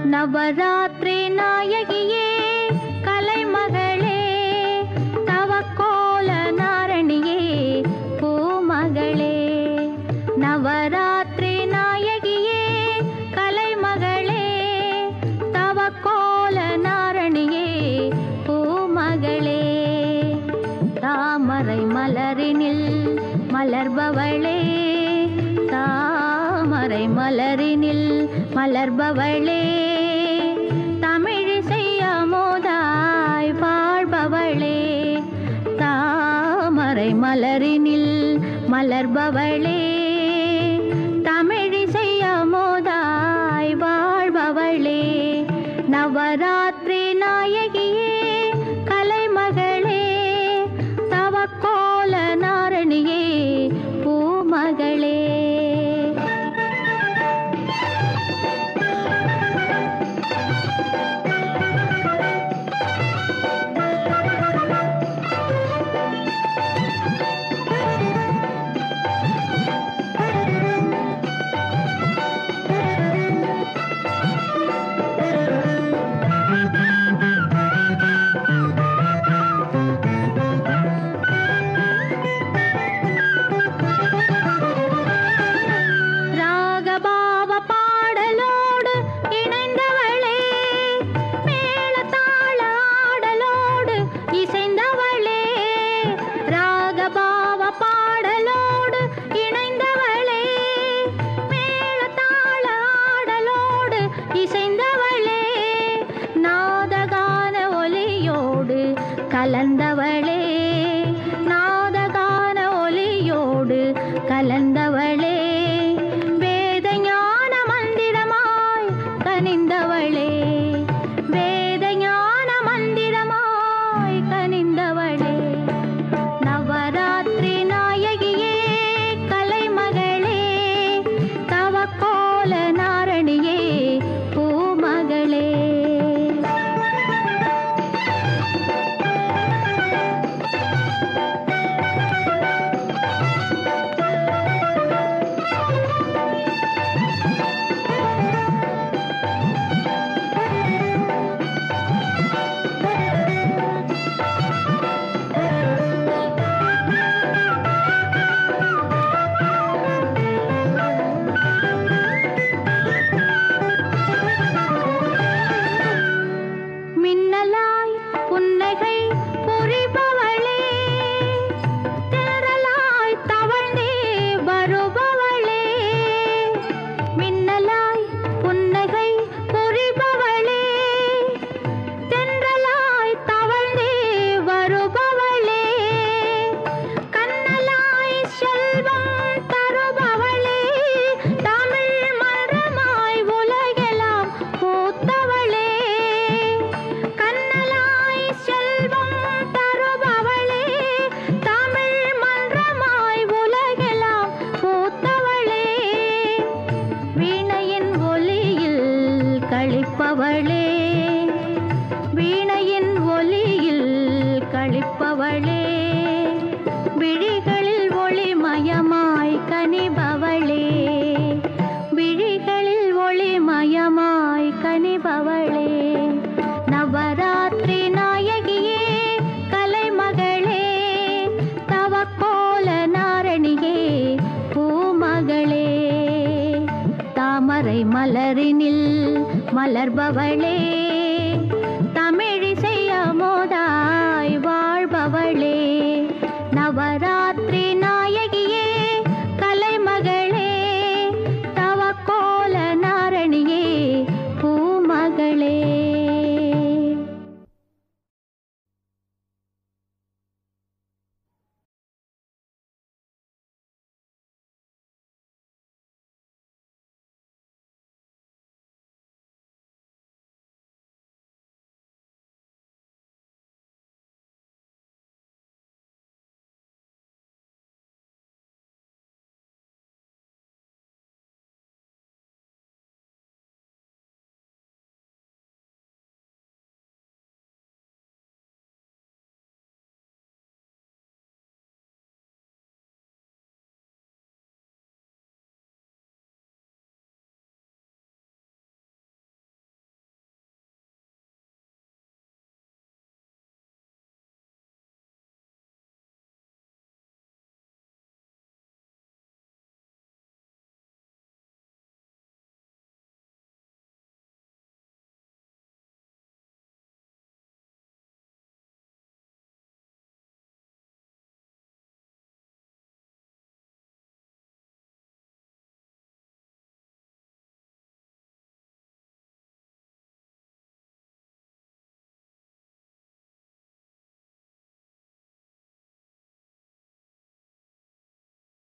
நவராத்திரி நாயகியே கலைமகளே தவக்கோல நாரணியே பூமகளே நவராத்திரி நாயகியே கலைமகளே தவக்கோல நாரணியே பூமகளே தாமரை மலரினில் மலர்பவளே தாமரை மலரினில் மலர்பவளே தமிழிசை அமுதாய் வாழ்பவளே தாமரை மலரினில் மலர்பவளே தமிழிசை அமுதாய் வாழ்பவளே நவராத்திரி நாயகியே கலைமகளே தவக்கோல நாரணியே பூமகளே ராகபாவ பாடலோடு இணைந்தவளே மேளதாள ஆடலோடு இசைந்தவளே ராகபாவ பாடலோடு இணைந்தவளே மேளதாள ஆடலோடு இசைந்தவளே நாதகான ஒலியோடு கலந்தவளே நாதகான ஒலியோடு கலந்தவளே வேத ஞான மந்திரமாய் கனிந்தவளே வேத ஞான மந்திரமாய் கனிந்தவளே நவராத்திரி நாயகியே கலைமகளே தவக்கோல நாரணியே பூமகளே மின்னலாய் புன்னகை புரிபவளே திரளாய் தவழ்ந்தே வருபவளே மின்னலாய் புன்னகை புரிபவளே தென்றலாய் தவழ்ந்தே வருபவளே கண்ணலாய் செல்வம் தருபவளே தமிழ் மரமாய் உலகெல்லாம் பூத்தவளே கண்ணலாய் செல்வம் தருபவளே தமிழ் மன்றமாய் உலகெல்லாம் பூத்தவளே வீணையின் ஒலியில் கழிப்பவளே வீணையின் ஒலியில் கழிப்பவளே விழிகளில் ஒளிமயமாய் கனிபவளே விழிகளில் ஒளிமயமாய் கனிபவளே நவராத்திரி நாயகியே கலைமகளே தவக்கோல நாரணியே பூமகளே தாமரை மலரினில் மலர்பவளே